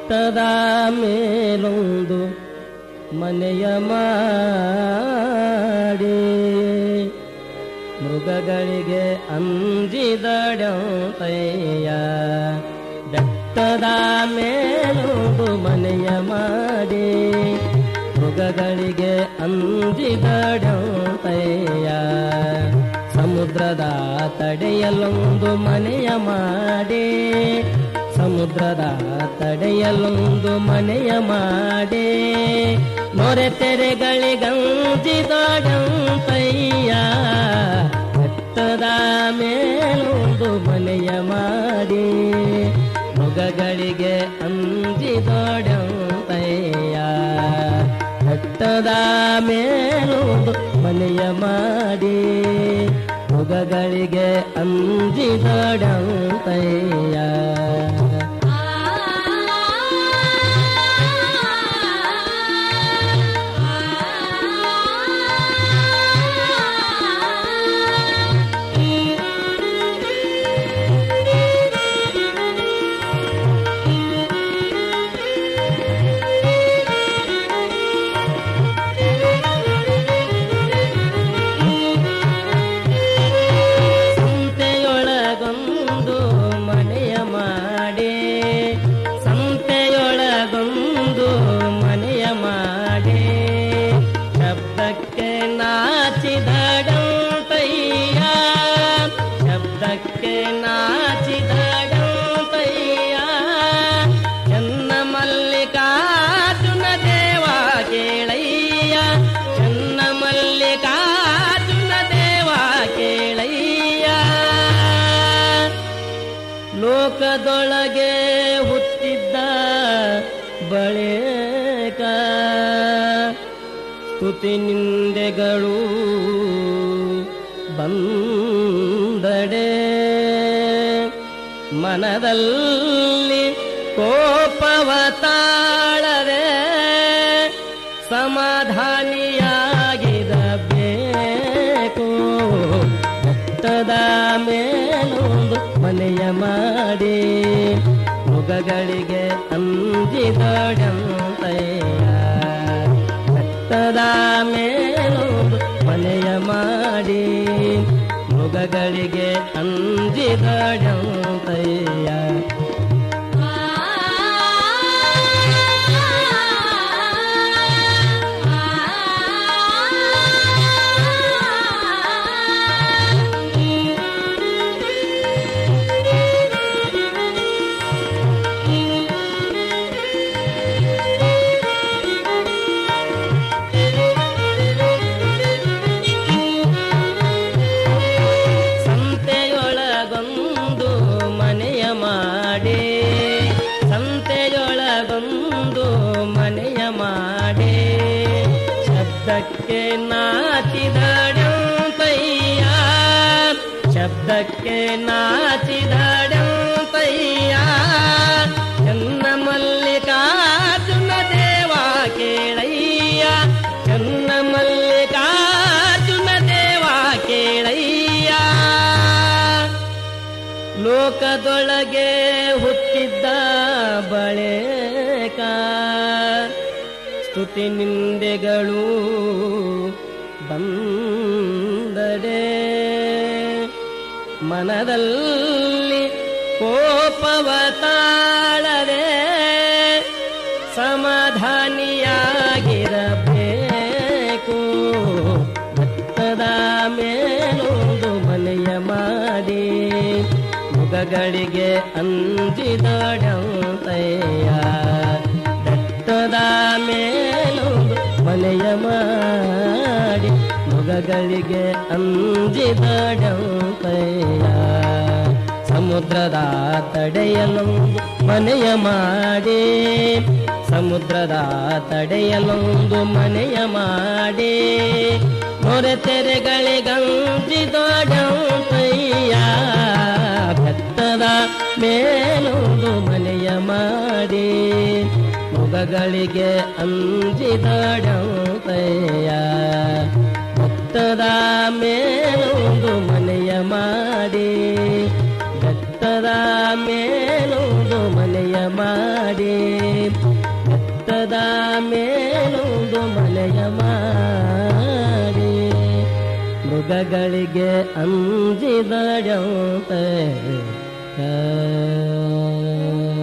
ಬೆಟ್ಟದ ಮೇಲೊಂದು ಮನೆಯ ಮಾಡಿ ಮೃಗಗಳಿಗೆ ಅಂಜಿದಡಂತಯ್ಯ ಬೆಟ್ಟದ ಮೇಲೊಂದು ಮನೆಯ ಮಾಡಿ ಮೃಗಗಳಿಗೆ ಅಂಜಿದಡಂತಯ್ಯ ಸಮುದ್ರದ ತಡೆಯಲೊಂದು ಮನೆಯ ಮಾಡಿ ಸಮುದ್ರದ ತಡೆಯಲೊಂದು ಮನೆಯ ಮಾಡಿ ಮೊರೆ ತೆರೆಗಳಿಗಂಜಿದಡಂತಯ್ಯ ಬೆಟ್ಟದ ಮೇಲೊಂದು ಮನೆಯ ಮಾಡಿ ಮೃಗಗಳಿಗೆ ಅಂಜಿದೊಡಂತಯ್ಯ ಬೆಟ್ಟದ ಮೇಲೊಂದು ಮನೆಯ ಮಾಡಿ ಮೃಗಗಳಿಗೆ ಅಂಜಿದೊಡಂತಯ್ಯ ಸಂತೆಯೊಳಗೊಂದು ಮನೆಯ ಮಾಡಿ ಸಂತೆಯೊಳಗೊಂದು ಮನೆಯ ಮಾಡಿ ಶಬ್ದಕ್ಕೆ ನಾಚಿದಡಂತಯ್ಯ ಶಬ್ದಕ್ಕೆ ನಾಚಿದಡಂತಯ್ಯ ಚನ್ನ ಮಲ್ಲಿಕಾರ್ಜುನ ದೇವ ಕೇಳಯ್ಯ ಚನ್ನ ಮಲ್ಲಿಕಾರ್ಜುನ ದೇವ ಕೇಳಯ್ಯ ಲೋಕದೊಳಗೆ ಹುಟ್ಟಿದ್ದ ಬಳಿಕ ಸ್ತುತಿ ನಿಂದೆಗಳು ಬಂದಡೆ ಮನದಲ್ಲಿ ಕೋಪವ ತಾಳದೆ ಸಮಾಧಾನಿಯಾಗಿರಬೇಕು ಬೆಟ್ಟದ ಮೇಲೊಂದು ಮನೆಯ ಮಾಡಿ ಮೃಗಗಳಿಗೆ ಅಂಜಿದೊಡಂತಯ್ಯ ಬೆಟ್ಟದ ಮೇಲೊಂದು ಮನೆಯ ಮಾಡಿ ಮೃಗಗಳಿಗೆ ಅಂಜಿದೊಡಂತಯ್ಯ ಸಂತೆಯೊಳಗೊಂದು ಮನೆಯ ಮಾಡಿ ಸಂತೆಯೊಳಗೊಂದು ಮನೆಯ ಮಾಡಿ ಶಬ್ದಕ್ಕೆ ನಾಚಿದಡಂತಯ್ಯ ಶಬ್ದಕ್ಕೆ ನಾಚಿದಡಂತಯ್ಯ ಚನ್ನ ಮಲ್ಲಿಕಾರ್ಜುನ ದೇವ ಕೇಳಯ್ಯ ಚನ್ನ ಮಲ್ಲಿಕಾರ್ಜುನ ದೇವ ಕೇಳಯ್ಯ ಲೋಕದೊಳಗೆ ಹುಟ್ಟಿದ್ದ ಬಳಿಕ ಸ್ತುತಿ ನಿಂದೆಗಳು ಬಂದಡೆ ಮನದಲ್ಲಿ ಕೋಪವ ತಾಳದೆ ಸಮಾಧಾನಿಯಾಗಿರಬೇಕು ಭತ್ತದ ಮೇಲೊಂದು ಮನೆಯ ಮಾಡಿ ಮುಖಗಳಿಗೆ ಅಂಜಿದಡಂತಯ್ಯ ಬೆಟ್ಟದ ಮೇಲೊಂದು ಮನೆಯ ಮಾಡಿ ಮುಖಗಳಿಗೆ ಅಂಜಿದಡಂತಯ್ಯ ಸಮುದ್ರದ ತಡೆಯಲೊಂದು ಮನೆಯ ಮಾಡಿ ಸಮುದ್ರದ ತಡೆಯಲೊಂದು ಮನೆಯ ಮಾಡಿ ಮೊರೆ ತೆರೆಗಳಿಗಂಜಿದೊಡಂತಯ್ಯ ಬೆತ್ತದ ಮೇಲೊಂದು ಮನೆಯ ಮಾಡಿ ಮುಗಗಳಿಗೆ ಅಂಜಿದಡಂತಯ್ಯ ಬೆತ್ತದ ಮೇಲೊಂದು ಮನೆಯ ಮಾಡಿ ಬೆತ್ತದ ಮೇಲೊಂದು ಮನೆಯ ಮಾಡಿ ಮನೆಯ ಮಾಡಿ ಮೃಗಗಳಿಗೆ ಅಂಜಿದಡಂತೆ ಆ